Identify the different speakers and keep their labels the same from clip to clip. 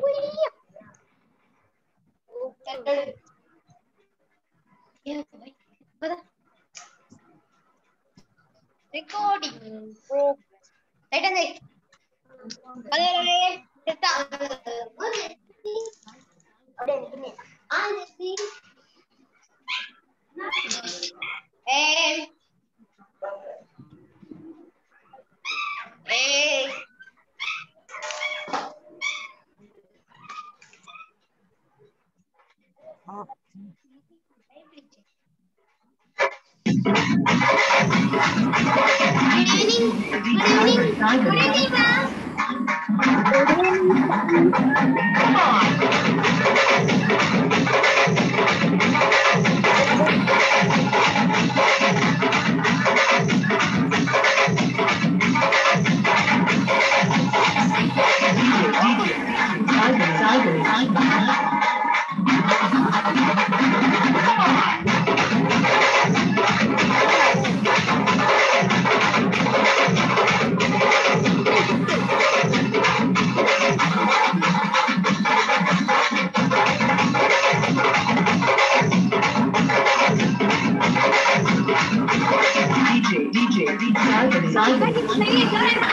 Speaker 1: Recording progress right అండి అదే అదే చెప్తా ఏ ఏ good evening good evening good evening ma'am
Speaker 2: DJ, DJ, DJ, Simon, Simon.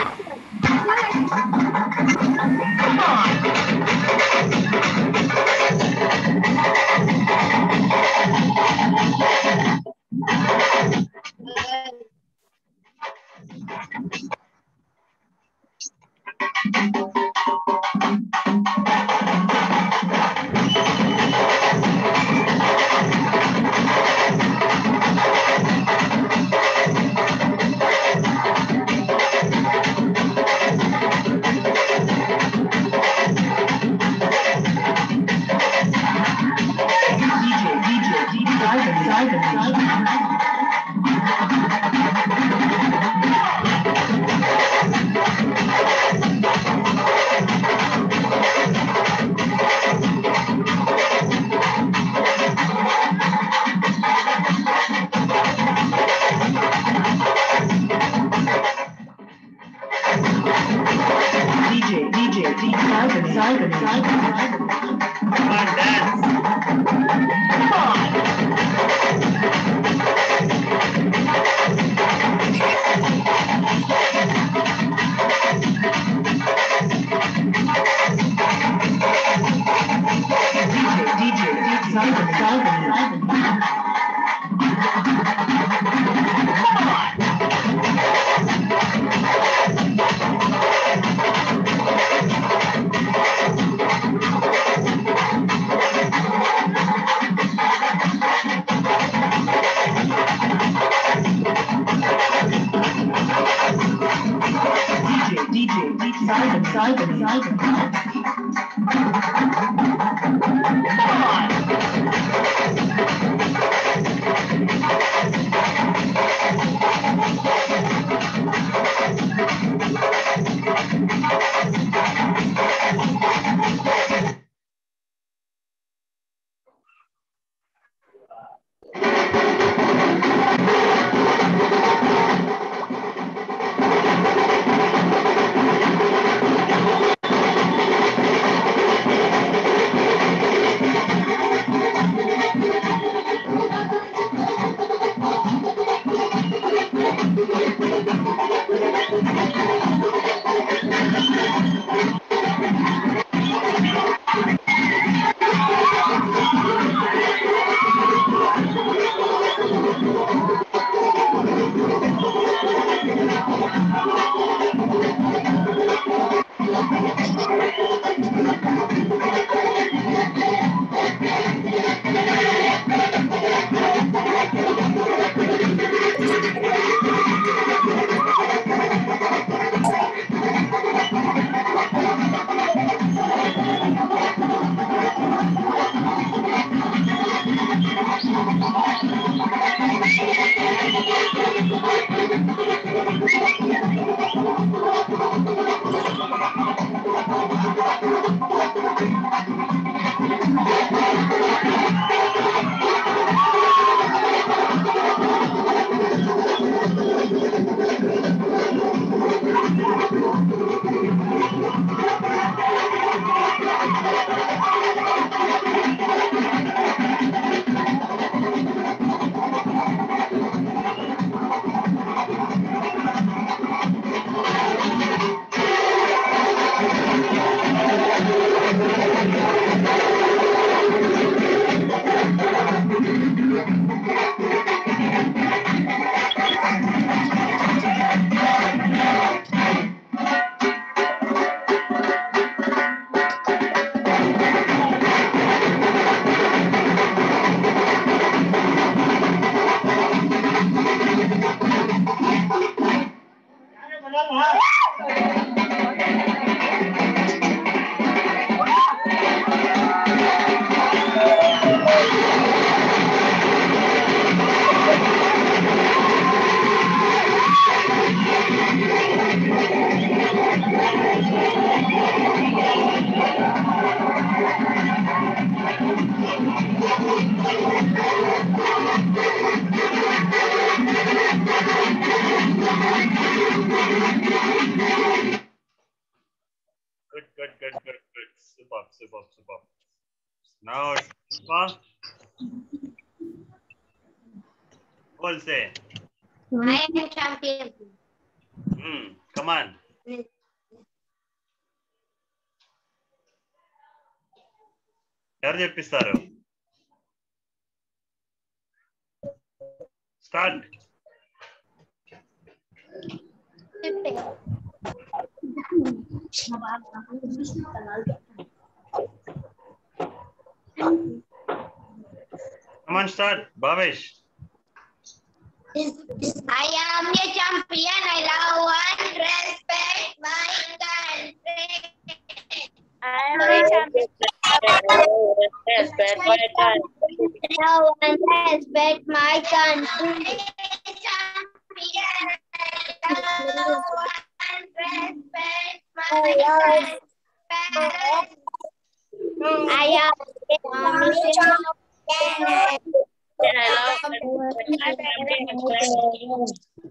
Speaker 2: DJ, DJ, DJ, Simon, Simon, Simon. DJ, DJ, DJ, Simon, Simon, Simon. Come on, dance. Come on. DJ, DJ, DJ, Simon, Simon, Simon. DJ, DJ, DJ, Simon, Simon, Simon.
Speaker 3: superb, superb. Now, Pushpa. Who will say?
Speaker 4: I am champion.
Speaker 3: Hmm, come on. ఎవరు చెప్పిస్తారు start come on start Bhavesh
Speaker 4: I am a champion. I love and respect my country. I am a champion.
Speaker 5: Respect my country.
Speaker 4: Love and respect my country. Champion. I love and respect my country. I am a champion.
Speaker 5: And I love and respect my country.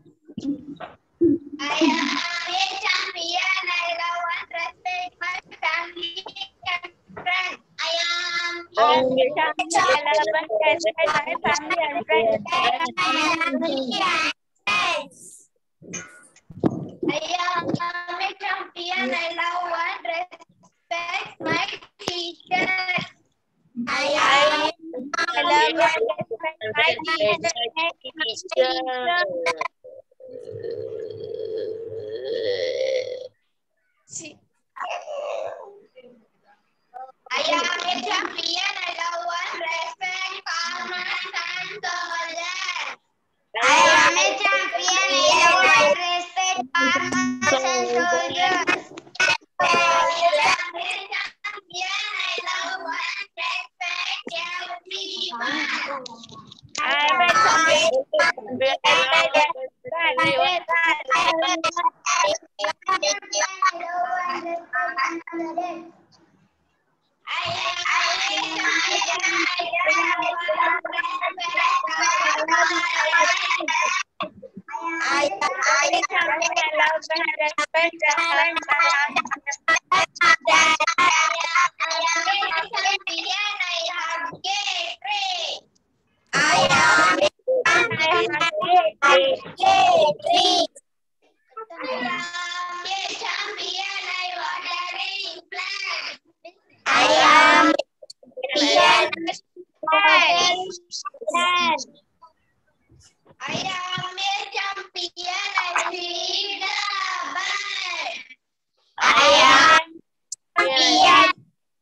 Speaker 4: I am a champion. I love and respect my family and friends. I am
Speaker 5: I am a champion. I love and respect my family and friends.
Speaker 4: I am a champion. I love and respect my teachers. I am
Speaker 5: I love and respect my teachers.
Speaker 4: I am a champion. I love and respect farmers and soldiers. I am a champion. I love and respect farmers and soldiers. I am a champion. I love and respect everyone.
Speaker 5: I am a champion. I love and respect everyone. I am a champion. I love and respect
Speaker 4: I am I am a champion. I see the bird. I am champion.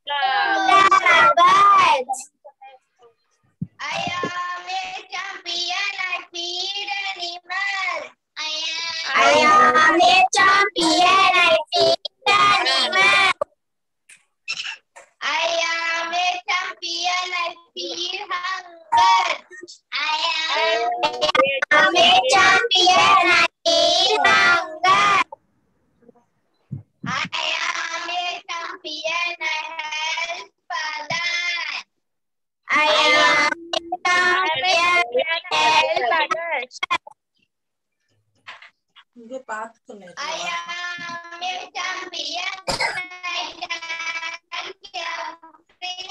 Speaker 4: I am a champion. I feed animals. I am. I am a champion. I feed animals. I am a champion. I feel hunger. I am. I'm a champion. I feel hunger. I am a champion. I help others. I am a champion. I help others.
Speaker 2: ఇదే పాతుకున్నాయి
Speaker 4: I am a champion. I can bring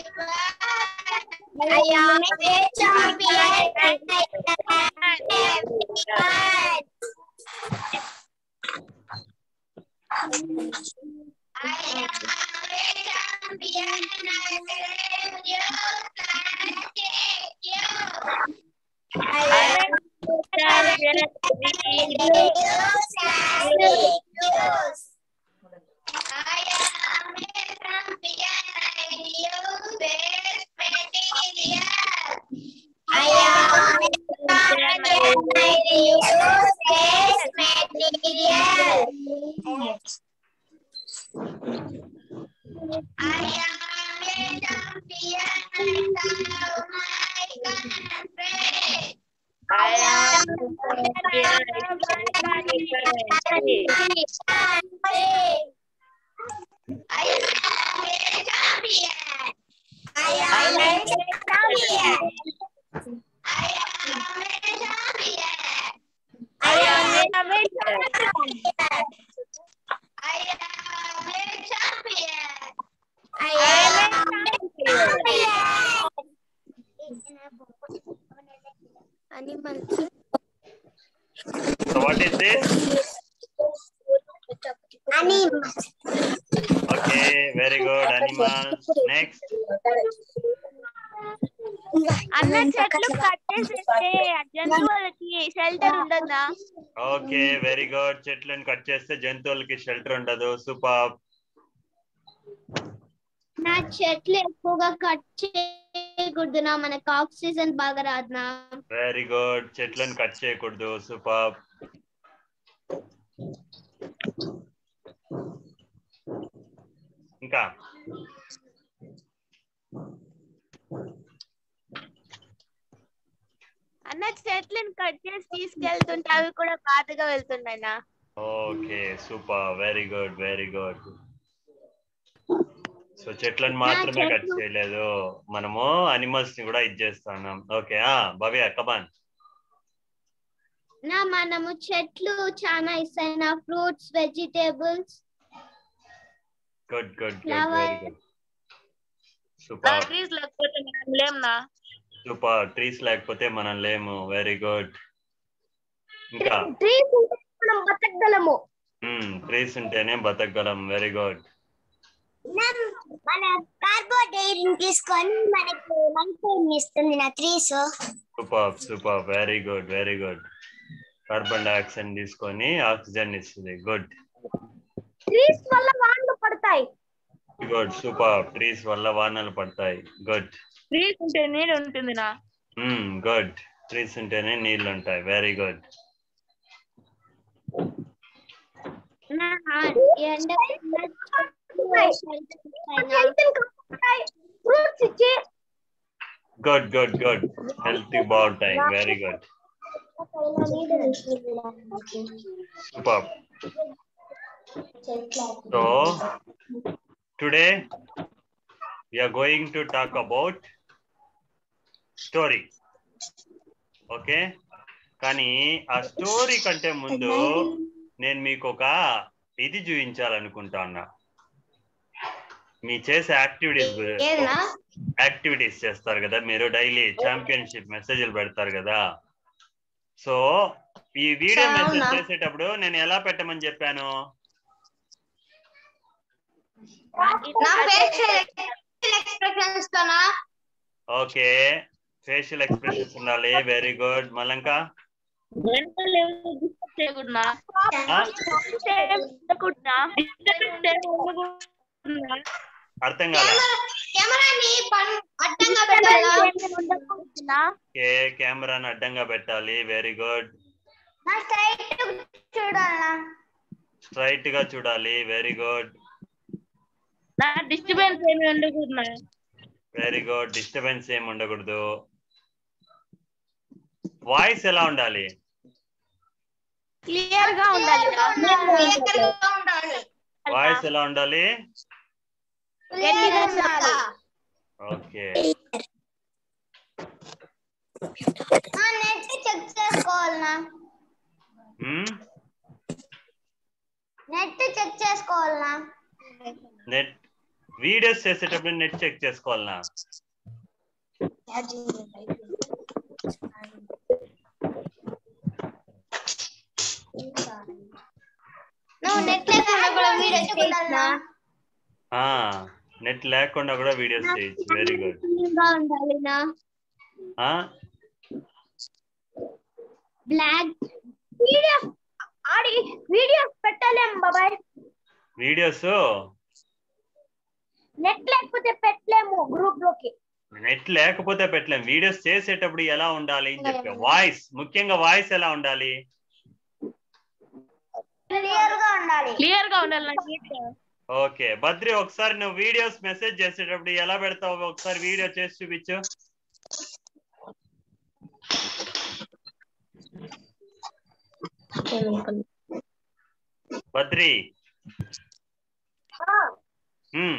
Speaker 4: I am a champion. I I am a champion. I will you and take you. I am I am a champion. I use this material. I am a champion. I use this material. I am a champion. I love my country. I am I am a champion. I am a champion. I am a champion. I am a champion. I am a champion. I
Speaker 3: okay very good animals next
Speaker 5: అన్న చెట్లు cut చేసేస్తే జంతువులకి shelter ఉండదా
Speaker 3: okay very good చెట్లను cut చేస్తే జంతువులకి shelter ఉండదు super
Speaker 4: నా చెట్లు ఎక్కువగా కట్ చేయకూడదు నా మనకు ఆక్సిజన్ బాగా రాదు నా
Speaker 3: వెరీ గుడ్ చెట్లను కట్ చేయకూడదు సూపర్ ఇంకా
Speaker 5: అన్న చెట్లను కట్ చేసి తీసుకెళ్తుంటే అవి కూడా బాధగా వెళ్తున్నాయి నా
Speaker 3: okay super very good very good so చెట్లను మాత్రమే కట్
Speaker 4: చెట్లు-
Speaker 3: చేయలేదు మనము అనిమల్స్ ని కూడా ఇది చేస్తున్నాం ఓకే ఆ భవ్య కమాన్
Speaker 4: నా మనము చెట్లు చాలా ఇస్తాయి నా fruits vegetables
Speaker 3: good good good
Speaker 4: Flower.
Speaker 3: Very good super
Speaker 5: trees లేకపోతే మనం లేం నా
Speaker 3: సూపర్ ట్రీస్ లేకపోతే మనం లేము వెరీ గుడ్ ఇంకా
Speaker 4: ట్రీస్ మనం బతకగలము
Speaker 3: ట్రీస్ ఉంటేనే బతకగలం వెరీ గుడ్
Speaker 4: మన కార్బోహైడ్రేట్ తీసుకొని మనకి మంచి ఇస్తుంది నా trees
Speaker 3: super super very good very good carbon dioxide తీసుకొని ఆక్సిజన్ ఇస్తుంది గుడ్
Speaker 4: ట్రీస్ వల్ల వానలు పడతాయి
Speaker 3: గుడ్ సూపర్ ట్రీస్ వల్ల వానలు పడతాయి గుడ్
Speaker 5: ట్రీస్ ఉంటే నీడ ఉంటుంది నా
Speaker 3: గుడ్ ట్రీస్ ఉంటేనే నీళ్ళు ఉంటాయి వెరీ గుడ్
Speaker 4: ఫ్రూట్స్ ఇచ్చి
Speaker 3: గుడ్ గుడ్ గుడ్ హెల్త్ బాగుంటాయి very good super so today we are going to talk about story okay కానీ ఆ స్టోరీ కంటే ముందు నేను మీకు ఒక ఇది చూపించాలనుకుంటున్నా మీ చేసే యాక్టివిటీస్
Speaker 4: ఏదన్నా
Speaker 3: యాక్టివిటీస్ చేస్తారు కదా మీరు డైలీ ఛాంపియన్షిప్ మెసేజ్లు పెడతారు కదా సో ఈ వీడియో
Speaker 4: అవునా?
Speaker 3: మెసేజ్ చేసేటప్పుడు నేను ఎలా పెట్టమని చెప్పాను
Speaker 4: నా ఫేషియల్ ఎక్స్ప్రెషన్స్ తోనా
Speaker 3: ఓకే ఫేషియల్ ఎక్స్ప్రెషన్స్ ఉండాలి వెరీ గుడ్ మలంకా
Speaker 5: మెంటల్ డిస్టర్బ్ చేయకూడదా
Speaker 3: ఆ?
Speaker 5: ఉండకూడదా
Speaker 3: అర్థం కాల
Speaker 4: కెమెరాని పన్- అడ్డంగా పెట్టాలా
Speaker 5: ఉండకూడదా
Speaker 3: ఓకే కెమెరాని అడ్డంగా పెట్టాలి వెరీ గుడ్
Speaker 4: నా స్ట్రైట్ చూడాలా
Speaker 3: స్ట్రైట్ గా చూడాలి వెరీ గుడ్
Speaker 5: నా డిస్టర్బెన్స్ ఏమి ఉండకూడదా
Speaker 3: వెరీ గుడ్ డిస్టర్బెన్స్ ఏమి ఉండకూడదు వాయిస్ ఎలా ఉండాలి
Speaker 5: క్లియర్ గా ఉండాలి
Speaker 4: క్లియర్గా ఉండాలి
Speaker 3: వాయిస్ ఎలా ఉండాలి
Speaker 4: క్లియర్గా ఉండాలి
Speaker 3: ఓకే
Speaker 4: నా నెట్ చెక్ చేసుకోవాలనా నెట్ చెక్ చేసుకోవాలనా
Speaker 3: నెట్ వీడియోస్ చేసేటప్పుడు నెట్ చెక్ చేసుకోవాలనా
Speaker 4: నువ్వు నెట్ లేకుండా కూడా వీడియో చూడాలనా
Speaker 3: నెట్ లేకుండా కూడా వీడియోస్ చేయొచ్చు వెరీ గుడ్
Speaker 4: ఉండాలి నా బ్లాక్ వీడియో ఆడి వీడియోస్ పెట్టలేం బాబాయ్
Speaker 3: వీడియోస్
Speaker 4: నెట్ లేకపోతే పెట్టలేము గ్రూప్ లోకి
Speaker 3: నెట్ లేకపోతే పెట్టలేం వీడియోస్ చేసేటప్పుడు ఎలా ఉండాలి అని చెప్పా వాయిస్ ముఖ్యంగా వాయిస్ ఎలా ఉండాలి
Speaker 4: క్లియర్ గా ఉండాలి
Speaker 5: క్లియర్ గా ఉండాలి నాకు నీట్గా.
Speaker 3: ఓకే బద్రి ఒకసారి నువ్వు వీడియోస్ మెసేజ్ చేసేటప్పుడు ఎలా పెడతావు ఒకసారి వీడియో చేసి చూపించు బద్రి హ్మ్.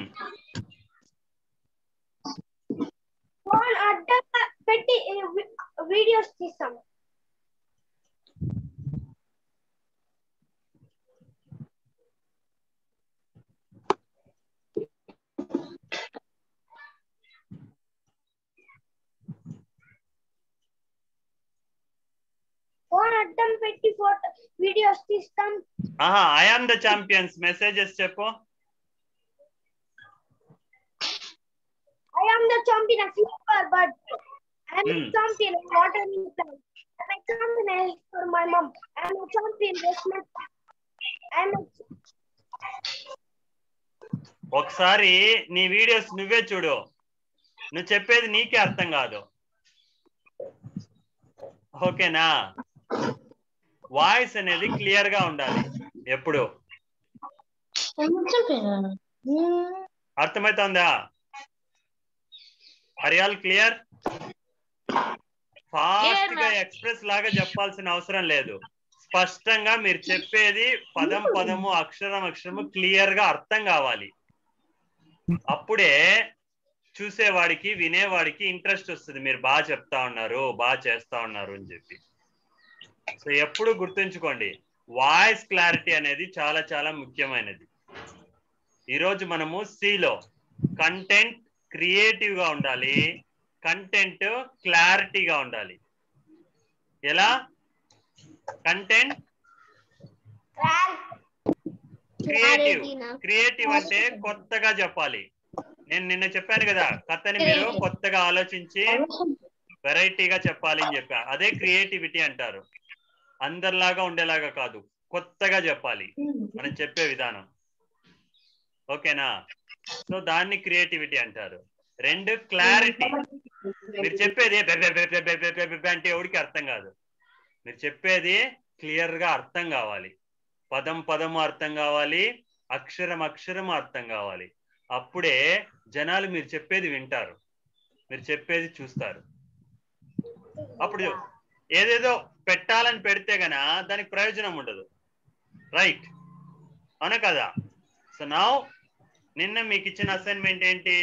Speaker 4: ఫోన్ అడ్డంగా పెట్టి వీడియోస్ తీస్తాం ఫోన్ అడ్డం పెట్టి ఫోటో వీడియోస్ తీస్తాం
Speaker 3: ఆహా I am the champions messages చెప్పు
Speaker 5: I am the champion of silver, but I am
Speaker 3: Hmm.
Speaker 5: a champion of water plant. I am a champion for my mom. I am a champion respect. I am a
Speaker 3: ఒకసారి నీ videos నువ్వే చూడు నువ్వు చెప్పేది నీకే అర్థం కాదు ఓకేనా వాయిస్ అనేది క్లియర్ గా ఉండాలి ఎప్పుడు అర్థమవుతుందా హరియాల్ క్లియర్ ఫాస్ట్ గా ఎక్స్ప్రెస్ లాగా చెప్పాల్సిన అవసరం లేదు స్పష్టంగా మీరు చెప్పేది పదం పదము అక్షరం అక్షరము క్లియర్ గా అర్థం కావాలి అప్పుడే చూసేవాడికి వినేవాడికి ఇంట్రెస్ట్ వస్తుంది మీరు బాగా చెప్తా ఉన్నారు బాగా చేస్తా ఉన్నారు అని చెప్పి సో ఎప్పుడు గుర్తుంచుకోండి వాయిస్ క్లారిటీ అనేది చాలా చాలా ముఖ్యమైనది ఈరోజు మనము సిలో కంటెంట్ క్రియేటివ్ గా ఉండాలి కంటెంట్ క్లారిటీగా ఉండాలి ఎలా కంటెంట్ క్రియేటివ్ క్రియేటివ్ అంటే కొత్తగా చెప్పాలి నేను నిన్న చెప్పాను కదా కథని మీరు కొత్తగా ఆలోచించి వెరైటీగా చెప్పాలి అని చెప్పా అదే క్రియేటివిటీ అంటారు అందరిలాగా ఉండేలాగా కాదు కొత్తగా చెప్పాలి మనం చెప్పే విధానం ఓకేనా సో దాన్ని క్రియేటివిటీ అంటారు రెండు క్లారిటీ మీరు చెప్పేది బె బె బె బె బె బె బె బె బె అంటే ఎవరికి అర్థం కాదు మీరు చెప్పేది క్లియర్ గా అర్థం కావాలి పదం పదము అర్థం కావాలి అక్షరం అక్షరం అర్థం కావాలి అప్పుడే జనాలు మీరు చెప్పేది వింటారు మీరు చెప్పేది చూస్తారు అప్పుడు ఏదేదో పెట్టాలని పెడితే గన దానికి ప్రయోజనం ఉండదు రైట్ అవునా కదా సో నా నిన్న మీకు ఇచ్చిన అసైన్మెంట్ ఏంటి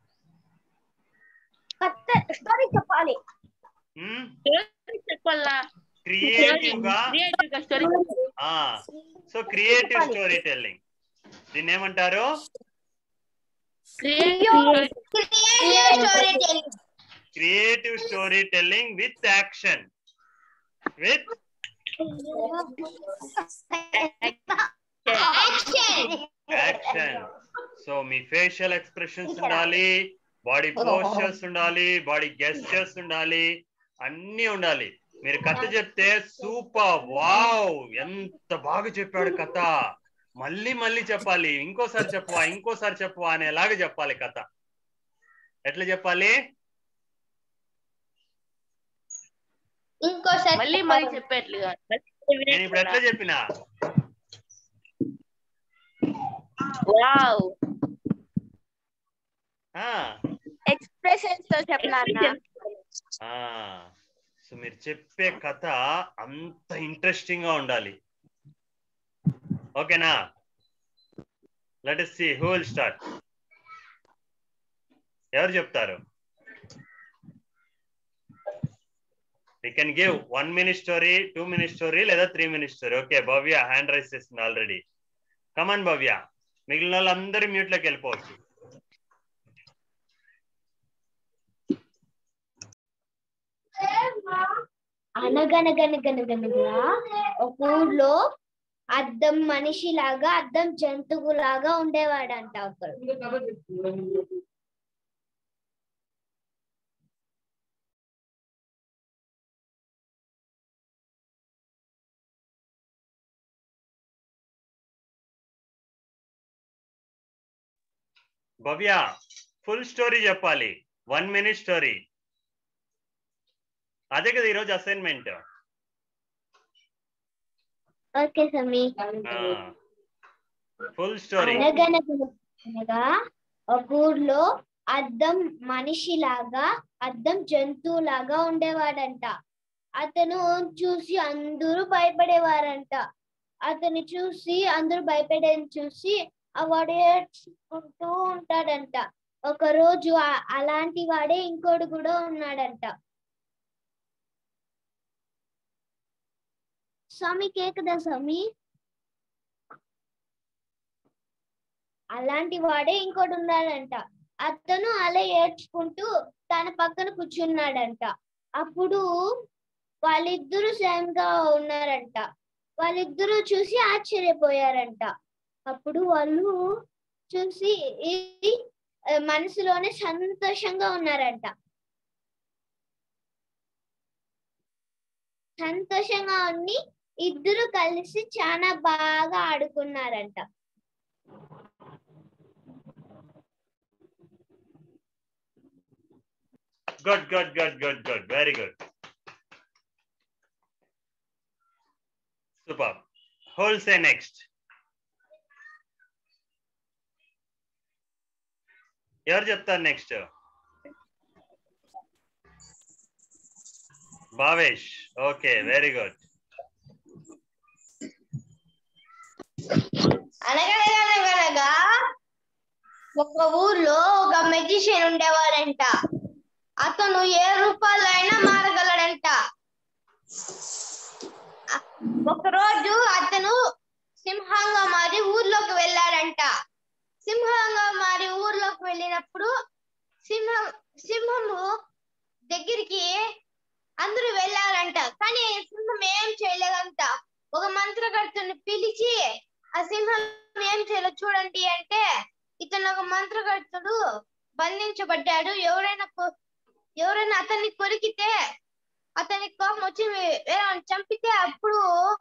Speaker 5: కొత్త స్టోరీ చెప్పాలి
Speaker 6: చెప్పాలా
Speaker 3: క్రియేటివ్ గా
Speaker 6: క్రియేటివ్ గా story
Speaker 3: so creative story telling దీన్ని ఏమంటారు creative story telling with action with action so మీ ఫేషియల్ ఎక్స్ప్రెషన్స్ ఉండాలి బాడీ పోస్చర్స్ ఉండాలి బాడీ గెస్చర్స్ ఉండాలి అన్ని ఉండాలి మీరు కథ చెప్తే సూపర్ వావ్ ఎంత బాగా చెప్పాడు కథ మళ్ళీ మళ్ళీ చెప్పాలి ఇంకోసారి చెప్పవా ఇంకోసారి చెప్పవా అనేలాగా చెప్పాలి కథ ఎట్లా చెప్పాలి
Speaker 5: ఇంకోసారి
Speaker 6: మళ్ళీ మళ్ళీ చెప్పేట్లుగా
Speaker 3: నేను ఇప్పుడు ఎట్లా చెప్పినా
Speaker 6: వావ్
Speaker 3: ఆ
Speaker 5: ఎక్స్ప్రెషన్స్ తో చెప్పాలన్నా
Speaker 3: ఆ సో మీరు చెప్పే కథ అంత ఇంట్రెస్టింగ్ గా ఉండాలి ఓకేనా let us see who will start ఎవరు చెప్తారు we can give one minute story two minute story లేదా three minute story okay Bhavya hand raise చేస్తుంది ఆల్రెడీ కమాన్ భవ్య మిగిలిన వాళ్ళందరూ మ్యూట్ లోకి వెళ్ళిపోవచ్చు
Speaker 5: అనగనగనగనగనగా ఒక ఊర్లో అద్దం మనిషిలాగా అద్దం జంతువులాగా ఉండేవాడంట ఒకడు
Speaker 3: భవ్య ఫుల్ స్టోరీ చెప్పాలి వన్ మినిట్ స్టోరీ అదే కదా ఈరోజు assignment
Speaker 5: okay Sami
Speaker 3: full story
Speaker 5: అనగనగనగా ఒక ఊర్లో అద్దం మనిషిలాగా అద్దం జంతువులాగా ఉండేవాడంట అతను చూసి అందరూ భయపడేవారంట అతను చూసి అందరూ భయపడేది చూసి ఆ వాడు ఏడ్చుకుంటూ ఉంటాడంట ఒక రోజు ఆ- అలాంటి వాడే ఇంకోడు కూడా ఉన్నాడంట స్వామి కేకదా స్వామి అలాంటి వాడే ఇంకోటి ఉన్నాడంట అతను అలా ఏడ్చుకుంటూ తన పక్కన కూర్చున్నాడంట అప్పుడు వాళ్ళిద్దరూ సేమ్ గా ఉన్నారంట వాళ్ళిద్దరూ చూసి ఆశ్చర్యపోయారంట అప్పుడు వాళ్ళు చూసి ఈ- ఆ, మనసులోనే సంతోషంగా ఉన్నారంట సంతోషంగా ఉండి ఇద్దరు కలిసి చాలా బాగా ఆడుకున్నారంట
Speaker 3: good good good good good very good super హోల్ సే నెక్స్ట్ ఎవరు చెప్తారు next Bhavesh okay very good
Speaker 4: అనగనగనగనగా ఒక ఊర్లో ఒక మెజిషియన్ ఉండేవాడంట అతను ఏ రూపాయలైనా మారగలడంట ఒక రోజు అతను సింహంగా మారి ఊర్లోకి వెళ్ళాడంట సింహంగా మారి ఊర్లోకి వెళ్ళినప్పుడు సింహం సింహము దగ్గరికి అందరూ వెళ్ళారంట కానీ సింహం ఏం చేయలేదంట ఒక మంత్రగర్తుని పిలిచి ఆ సింహం ఏం చేయాలో చూడండి అంటే ఇతను ఒక మంత్రగర్తుడు బంధించబడ్డాడు ఎవరైనా కొ- ఎవరైనా అతన్ని కొరికితే అతని కోపం వచ్చి వే- వేరే వాడిని చంపితే అప్పుడు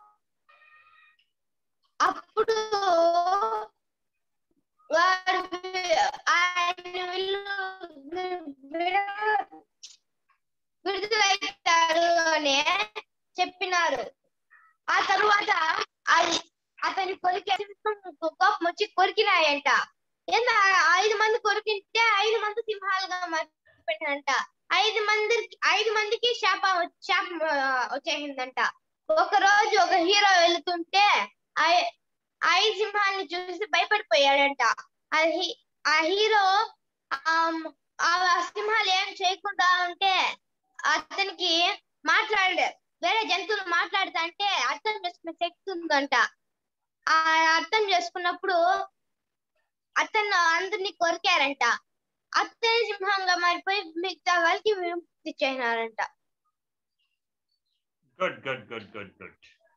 Speaker 4: అప్పుడు వాడు వి- ఆయన విల్లు విడ- విడుదలైతాడు అని చెప్పినారు ఆ తరువాత అది అతని కొరికి కోపం వచ్చి కొరికినాయంట ఎంత ఐదు మంది కొరికింటే ఐదు మంది సింహాలుగా మారిపోయినంట ఐదు మంది ఐదు మందికి శాపం వచ్చి- శాపం ఆ, వచ్చేసిందంట ఒక రోజు ఒక హీరో వెళుతుంటే ఐ- ఐదు సింహాలని చూసి భయపడిపోయాడంట ఆ హీ- ఆ హీరో ఆమ్, ఆ సింహాలు ఏం చేయకుండా ఉంటే అతనికి మాట్లాడే వేరే జంతువులు మాట్లాడుతా అంటే అర్థం చేసుకునే శక్తి ఉందంట ఆ అర్థం చేసుకున్నప్పుడు అతను అందరినీ కొరికారంట అతని సింహంగా మారిపోయి మిగతా వాళ్ళకి విముక్తి చేసినారంట
Speaker 3: good good good good good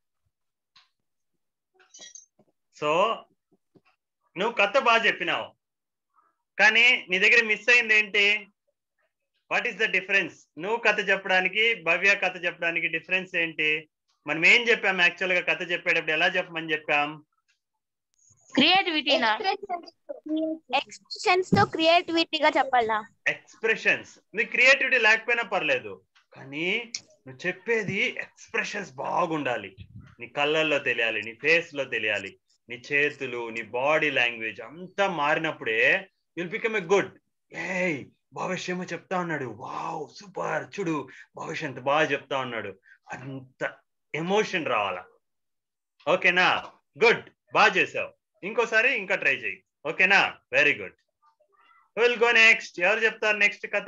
Speaker 3: so నువ్వు కథ బాగా చెప్పినావు కానీ నీ దగ్గర మిస్ అయింది ఏంటి వాట్ ఈస్ ద డిఫరెన్స్ నువ్వు కథ చెప్పడానికి భవ్య కథ చెప్పడానికి డిఫరెన్స్ ఏంటి మనం ఏం చెప్పాం యాక్చువల్ గా కథ చెప్పేటప్పుడు ఎలా చెప్పమని చెప్పాం
Speaker 6: క్రియేటివిటీనా ఎక్స్ప్రెషన్స్ తో క్రియేటివిటీగా చెప్పాలా
Speaker 3: ఎక్స్ప్రెషన్స్ నీ క్రియేటివిటీ లేకపోయినా పర్లేదు కానీ నువ్వు చెప్పేది ఎక్స్ప్రెషన్స్ బాగుండాలి నీ కళ్ళల్లో తెలియాలి నీ ఫేస్ లో తెలియాలి నీ చేతులు నీ బాడీ లాంగ్వేజ్ అంతా మారినప్పుడే విల్ బికమ్ ఎ గుడ్ ఏయ్ భవిష్య ఏమో చెప్తా ఉన్నాడు వావ్ సూపర్ చూడు భవిష్య ఎంత బాగా చెప్తా ఉన్నాడు అంత ఎమోషన్ రావాలా ఓకేనా గుడ్ బాగా చేసావు ఇంకోసారి ఇంకా ట్రై చేయి ఓకేనా very good will go next ఎవరు చెప్తారు నెక్స్ట్ కథ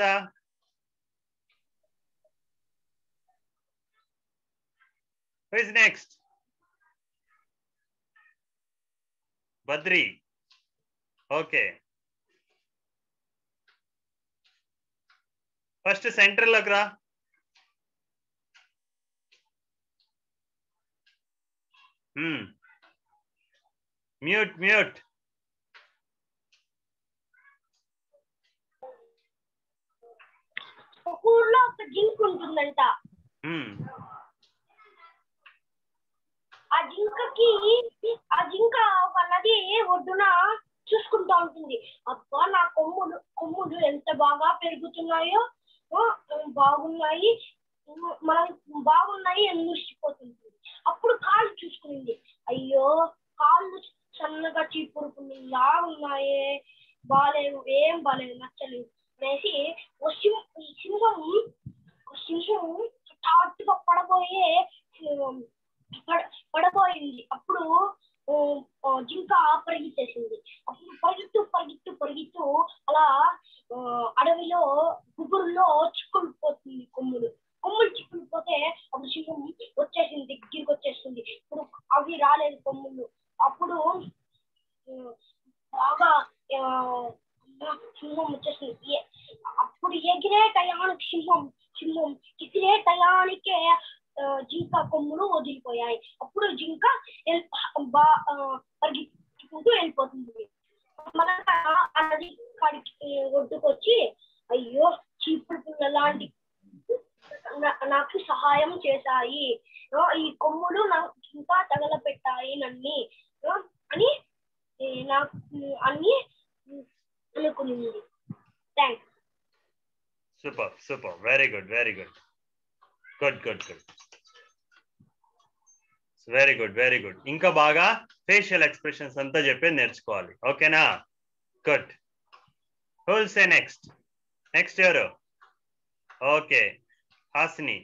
Speaker 3: is next Badri okay first centre లోకి రా మ్యూట్ మ్యూట్
Speaker 5: ఒక ఊర్లో ఒక జింక్ ఉంటుందంట ఆ జింకకి ఆ జింక ఒక నది ఒడ్డున చూసుకుంటా ఉంటుంది అబ్బా నా కొమ్ములు కొమ్ములు ఎంత బాగా పెరుగుతున్నాయో ఆ, బాగున్నాయి మనం బాగున్నాయి అని మురిసిపోతుంది అప్పుడు కాళ్ళు చూసుకుంది అయ్యో కాళ్ళు సన్నగా చీపురుకుని లాగున్నాయే బాలేవు ఏం బాలేవు నచ్చలేదు అనేసి ఓ సింహం ఈ సింహం ఓ సింహం టాటుగా పడబోయే ఉమ్, పడ- పడబోయింది అప్పుడు ఉమ్, ఆ, జింక పరిగెత్తేసింది అప్పుడు పరిగెత్తు పరిగెత్తు పరిగెత్తు అలా ఆ, అడవిలో గుబురులో చిక్కులు పోతుంది కొమ్ములు కొమ్ములు చిక్కులు పోతే అప్పుడు సింహం వచ్చేసింది దగ్గరికి వచ్చేస్తుంది ఇప్పుడు అవి రాలేదు కొమ్ములు అప్పుడు ఉమ్, బాగా ఆ, సింహం వచ్చేసింది ఏ- అప్పుడు ఎగిరే టయానికి సింహం సింహం ఎగిరే టయానికే ఆ, జింక కొమ్ములు వదిలిపోయాయి అప్పుడు జింక ఎల్- బా- ఆ, పరిగెత్తుకుంటూ వెళ్ళిపోతుంది మన ఆ నది కాడికి ఒడ్డుకొచ్చి అయ్యో చీపురు పుల్ల లాంటి నా- నాకు సహాయం చేశాయి ఆ, ఈ కొమ్ములు నాకు ఇంకా తగలపెట్టాయి నన్ని ఆ, అని ఏ, నాకు అన్ని అనుకునింది thanks
Speaker 3: super super very good very good good good good very good very good ఇంకా బాగా ఫేషియల్ ఎక్స్ప్రెషన్స్ అంతా చెప్పి నేర్చుకోవాలి ఓకేనా గుడ్ హోల్ సే నెక్స్ట్ నెక్స్ట్ ఎవరు ఓకే హాసిని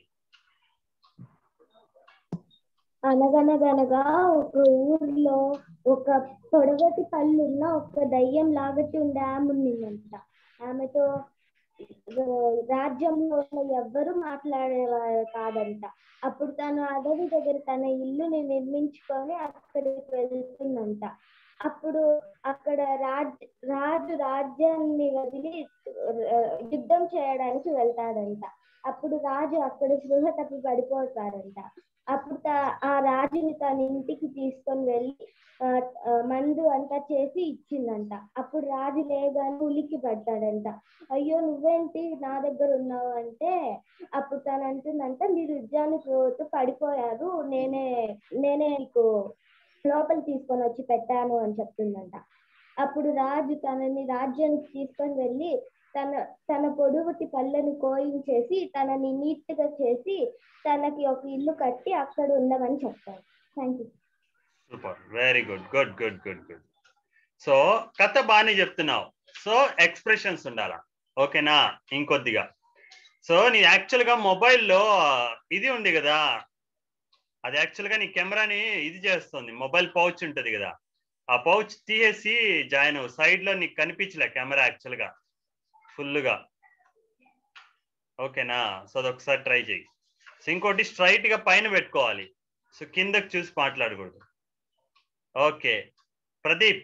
Speaker 7: అనగనగనగా ఒక ఊర్లో ఒక పొడగటి పళ్ళున్న ఒక దయ్యం లాగట్టి ఉండే ఆమె ఉండిందంట ఆమెతో ఆ, రాజ్యంలో ఉన్న ఎవ్వరూ మాట్లాడేవారు కాదంట అప్పుడు తను అడవి దగ్గర తన ఇల్లుని నిర్మించుకొని అక్కడికి వెళ్తుందంట అప్పుడు అక్కడ రాజ్ రాజు రాజ్యాన్ని వదిలి ఆ, యుద్ధం చేయడానికి వెళ్తాడంట అప్పుడు రాజు అక్కడ స్పృహ తప్పి పడిపోతాడంట అప్పుడు త- ఆ రాజుని తన ఇంటికి తీసుకొని వెళ్ళి ఆ, ఆ, మందు అంతా చేసి ఇచ్చిందంట అప్పుడు రాజు లేగానే ఉలిక్కి పడ్డాడంట అయ్యో నువ్వేంటి నా దగ్గర ఉన్నావు అంటే అప్పుడు తను అంటుందంట మీరు యుద్ధానికి పోతూ పడిపోయారు నేనే నేనే నీకు లోపల తీసుకొని వచ్చి పెట్టాను అని చెప్తుందంట అప్పుడు రాజు తనని రాజ్యానికి తీసుకొని వెళ్ళి తన తన పొడుగుటి పళ్ళని కోయించేసి తనని నీట్ గా చేసి తనకి ఒక ఇల్లు కట్టి అక్కడ ఉండమని చెప్తారు thank you
Speaker 3: super very good good good good good so కథ బాగానే చెప్తున్నావు సో ఎక్స్ప్రెషన్స్ ఉండాలా ఓకేనా ఇంకొద్దిగా సో నీ యాక్చువల్ గా మొబైల్లో ఇది ఉంది కదా అది యాక్చువల్ గా నీ కెమెరాని ఇది చేస్తుంది మొబైల్ పౌచ్ ఉంటది కదా ఆ పౌచ్ తీసేసి జాయిన్ అవ్వు సైడ్ లో నీకు కనిపించలే కెమెరా యాక్చువల్ గా ఫుల్ గా ఓకేనా సో అది ఒకసారి ట్రై చేయి సో ఇంకోటి స్ట్రైట్ గా పైన పెట్టుకోవాలి సో కిందకి చూసి మాట్లాడకూడదు ఓకే ప్రదీప్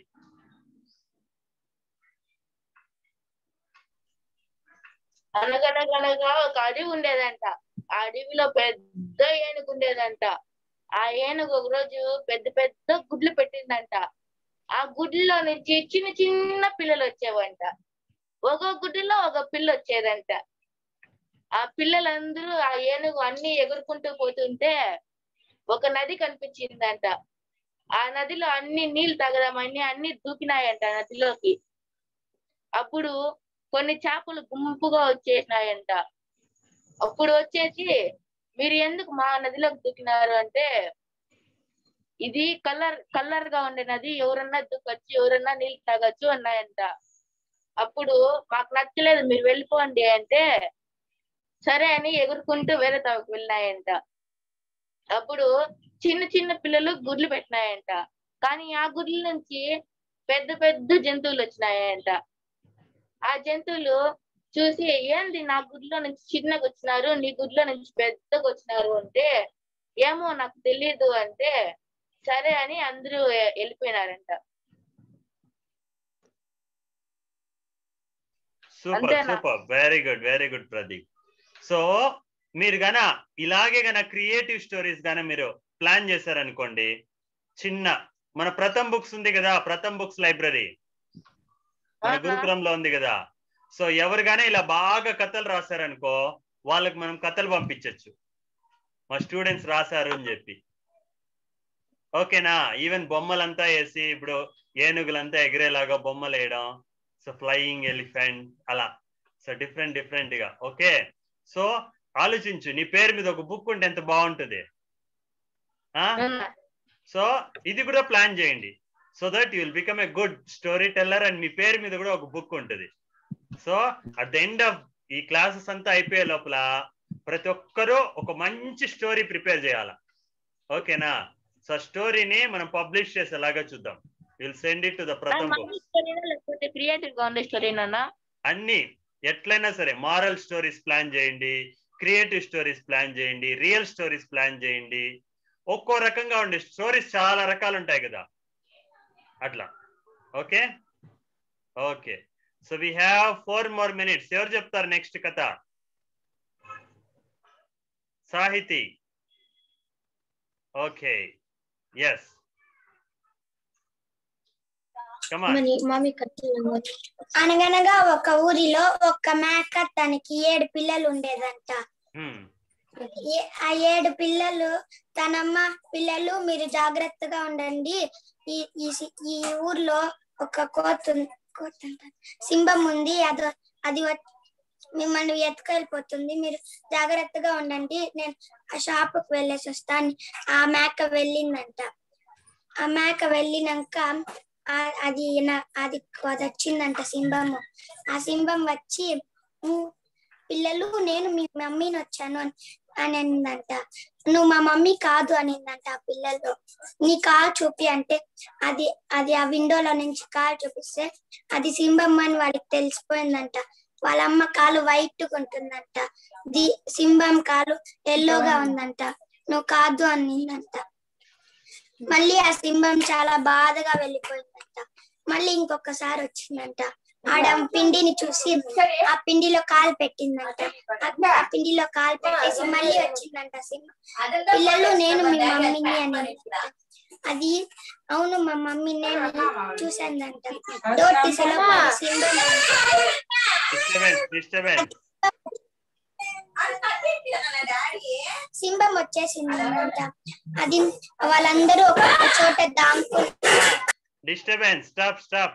Speaker 8: అనగనగనగా ఒక అడవి ఉండేదంట ఆ అడవిలో పెద్ద ఏనుగు ఉండేదంట ఆ ఏనుగు ఒక రోజు పెద్ద పెద్ద గుడ్లు పెట్టిందంట ఆ గుడ్లో నుంచి చిన్న చిన్న పిల్లలు వచ్చేవంట ఒక గుడ్డులో ఒక పిల్ల వచ్చేదంట ఆ పిల్లలందరూ ఆ ఏనుగు అన్ని ఎగురుకుంటూ పోతుంటే ఒక నది కనిపించిందంట ఆ నదిలో అన్ని నీళ్లు తగదామని అన్ని దూకినాయంట నదిలోకి అప్పుడు కొన్ని చేపలు గుంపుగా వచ్చేసినాయంట అప్పుడు వచ్చేసి మీరు ఎందుకు మా నదిలోకి దూకినారు అంటే ఇది కలర్ కలర్ గా ఉండే నది ఎవరన్నా దూకొచ్చు ఎవరన్నా నీళ్ళు తాగొచ్చు అన్నాయంట అప్పుడు మాకు నచ్చలేదు మీరు వెళ్ళిపోండి అంటే సరే అని ఎగురుకుంటూ వేరే తావుకు వెళ్ళినాయంట అప్పుడు చిన్న చిన్న పిల్లలు గుడ్లు పెట్టినాయంట కానీ ఆ గుడ్ల నుంచి పెద్ద పెద్ద జంతువులు వచ్చినాయంట ఆ జంతువులు చూసి ఏంది నా గుడ్లో నుంచి చిన్నగా వచ్చినారు నీ గుడ్లో నుంచి పెద్దగా వచ్చినారు అంటే ఏమో నాకు తెలియదు అంటే సరే అని అందరూ ఎ- వెళ్ళిపోయినారంట
Speaker 3: సూపర్
Speaker 8: అంతేనా?
Speaker 3: Super very good very good Pradeep so మీరు గన ఇలాగే గన క్రియేటివ్ స్టోరీస్ గాన మీరు ప్లాన్ చేశారనుకోండి చిన్న మన ప్రథమ్ బుక్స్ ఉంది కదా ప్రథమ్ బుక్స్ లైబ్రరీ మన
Speaker 8: ఆహా.
Speaker 3: గురుకులంలో ఉంది కదా సో ఎవరిగానే ఇలా బాగా కథలు రాశారనుకో వాళ్ళకి మనం కథలు పంపించవచ్చు మా స్టూడెంట్స్ రాశారు అని చెప్పి ఓకేనా ఈవెన్ బొమ్మలంతా వేసి ఇప్పుడు ఏనుగులంతా ఎగిరేలాగా బొమ్మలు వేయడం సో ఫ్లయింగ్ ఎలిఫెంట్ అలా సో డిఫరెంట్ డిఫరెంట్ గా ఓకే సో ఆలోచించు నీ పేరు మీద ఒక బుక్ ఉంటే ఎంత బాగుంటుంది ఆ సో ఇది కూడా ప్లాన్ చేయండి so that you will become a good story teller and మీ పేరు మీద కూడా ఒక బుక్ ఉంటుంది so at the end of ఈ క్లాసెస్ అంతా అయిపోయే లోపల ప్రతి ఒక్కరూ ఒక మంచి స్టోరీ ప్రిపేర్ చేయాల ఓకేనా సో స్టోరీని మనం పబ్లిష్ చేసేలాగా చూద్దాం will send it to the Pratham book
Speaker 8: స్టోరీనా లేకపోతే క్రియేటివ్ గా ఉండే స్టోరీనా
Speaker 3: అన్ని ఎట్లయినా సరే మారల్ స్టోరీస్ ప్లాన్ చేయండి క్రియేటివ్ స్టోరీస్ ప్లాన్ చేయండి రియల్ స్టోరీస్ ప్లాన్ చేయండి ఒక్కో రకంగా ఉండే స్టోరీస్ చాలా రకాలు ఉంటాయి కదా అట్లా okay okay so we have four more minutes ఎవరు చెప్తారు నెక్స్ట్ కథ సాహితి ఓకే ఎస్ కమాన్
Speaker 4: అనగనగా ఒక ఊరిలో ఒక మేక తనకి ఏడు పిల్లలు ఉండేదంట ఏ- ఆ ఏడు పిల్లలు తనమ్మ పిల్లలు మీరు జాగ్రత్తగా ఉండండి ఈ ఈ సి- ఈ ఊర్లో ఒక కోత ఉం- కోత అంటారు. సింహం ఉంది అది అది వ- మిమ్మల్ని ఎత్తుకెళ్ళిపోతుంది మీరు జాగ్రత్తగా ఉండండి నేను ఆ షాపుకి వెళ్ళేసి వస్తాను ఆ మేక వెళ్ళిందంట ఆ మేక వెళ్ళినాక ఆ- అది నా- అది అది వచ్చిందంట సింహము ఆ సింహం వచ్చి "ఉమ్, పిల్లలు నేను మీ మమ్మీని వచ్చాను అని అని అనిందంట నువ్వు మా మమ్మీ కాదు అనిందంట ఆ పిల్లలు నీ కాలు చూపి అంటే అది అది ఆ విండోలో నుంచి కాలు చూపిస్తే అది సింహం అని వాళ్ళకి తెలిసిపోయిందంట వాళ్ళ అమ్మ కాలు వైట్ ఉంటుందంట ది సింహం కాలు ఎల్లోగా ఉందంట నువ్వు కాదు అనిందంట మళ్ళీ ఆ సింహం చాలా బాధగా వెళ్ళిపోయిందంట మళ్ళీ ఇంకొకసారి వచ్చిందంట ఆడ పిండిని చూసి ఆ పిండిలో కాలు పెట్టిందంట ఆ- ఆ పిండిలో కాలు పెట్టేసి మళ్ళీ వచ్చిందంట సింహం పిల్లలు నేను మీ మమ్మీని అని అది అవును మా మమ్మీ నేను చూసానంట డోర్ తీసేలో సింహం
Speaker 3: డిస్టర్బెన్స్ డిస్టర్బెన్స్
Speaker 4: సింహం వచ్చేసింది అంట అది వాళ్ళందరూ ఒక చోట దాంకుని
Speaker 3: disturbance stop stop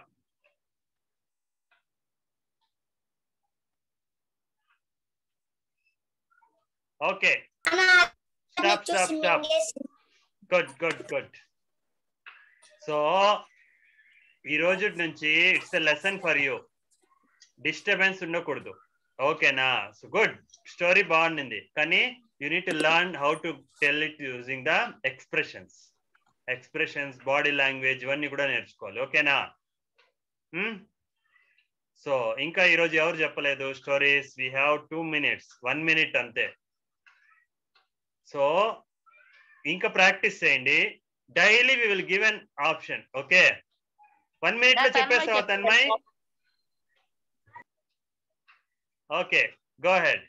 Speaker 3: okay stop stop
Speaker 4: చూసి
Speaker 3: స్టాప్
Speaker 4: మింగేసింది.
Speaker 3: గుడ్ గుడ్ గుడ్ సో ఈ రోజు నుంచి it's a lesson for you disturbance ఉండకూడదు ఓకేనా సో గుడ్ స్టోరీ బాగుండింది కానీ you need to learn how to tell it using the expressions expressions body language ఇవన్నీ కూడా నేర్చుకోవాలి ఓకేనా సో ఇంకా ఈరోజు ఎవరు చెప్పలేదు stories we have two minutes one minute అంతే సో ఇంకా ప్రాక్టీస్ చేయండి daily we will give an option okay one minute లో
Speaker 8: నా తన్మయ్
Speaker 3: చెప్పేస్తావా
Speaker 8: చెప్పండి.
Speaker 3: తన్మయ్ ఓకే గో హెడ్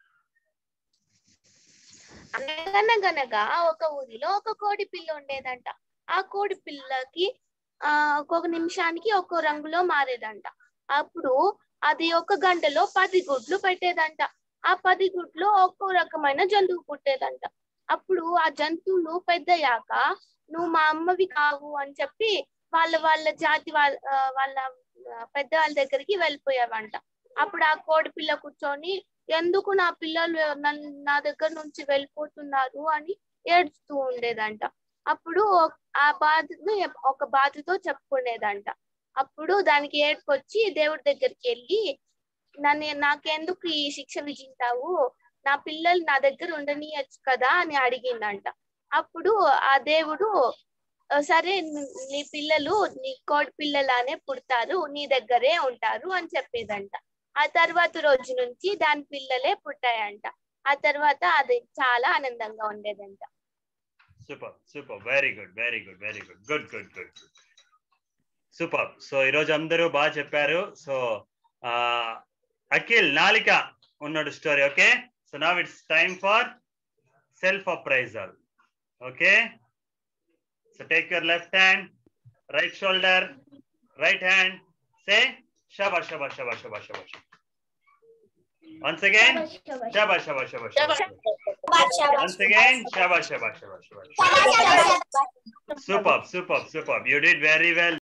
Speaker 6: అనగనగనగా ఒక ఊరిలో ఒక కోడి పిల్ల ఉండేదంట ఆ కోడి పిల్లకి ఆ ఒక్కొక్క నిమిషానికి ఒక్కో రంగులో మారేదంట అప్పుడు అది ఒక గంటలో పది గుడ్లు పెట్టేదంట ఆ పది గుడ్లు ఒక్కో రకమైన జంతువు పుట్టేదంట అప్పుడు ఆ జంతువులు పెద్దయ్యాక నువ్వు మా అమ్మవి కావు అని చెప్పి వాళ్ళ వాళ్ళ జాతి వాళ్ళ ఆ, వాళ్ళ ఆ, పెద్దవాళ్ళ దగ్గరికి వెళ్ళిపోయావంట అప్పుడు ఆ కోడి పిల్ల కూర్చొని ఎందుకు నా పిల్లలు నన్ను నా దగ్గర నుంచి వెళ్ళిపోతున్నారు అని ఏడుస్తూ ఉండేదంట అప్పుడు ఒక- ఆ బాధను ఒక బాధతో చెప్పుకునేదంట అప్పుడు దానికి ఏడుకొచ్చి దేవుడి దగ్గరికి వెళ్ళి నన్ను నాకెందుకు ఈ శిక్ష విధించావు నా పిల్లలు నా దగ్గర ఉండనియచ్చు కదా అని అడిగిందంట అప్పుడు ఆ దేవుడు "ఆ, సరే నీ- నీ పిల్లలు నీ కోడి పిల్లలానే పుడతారు నీ దగ్గరే ఉంటారు అని చెప్పేదంట ఆ తర్వాత రోజు నుంచి దాని పిల్లలే పుట్టాయంట ఆ తర్వాత అది చాలా ఆనందంగా ఉండేదంట
Speaker 3: super super very good very good very good good good good super so ఈరోజు అందరూ బాగా చెప్పారు సో అఖిల్ నాలిక ఉన్నాడు story okay so now it's time for self appraisal okay so take your left hand right shoulder right hand say shabash shabash shabash shabash shabash once again shabash shabash shabash shabash once again shabash shabash shabash shabash superb superb superb you did very well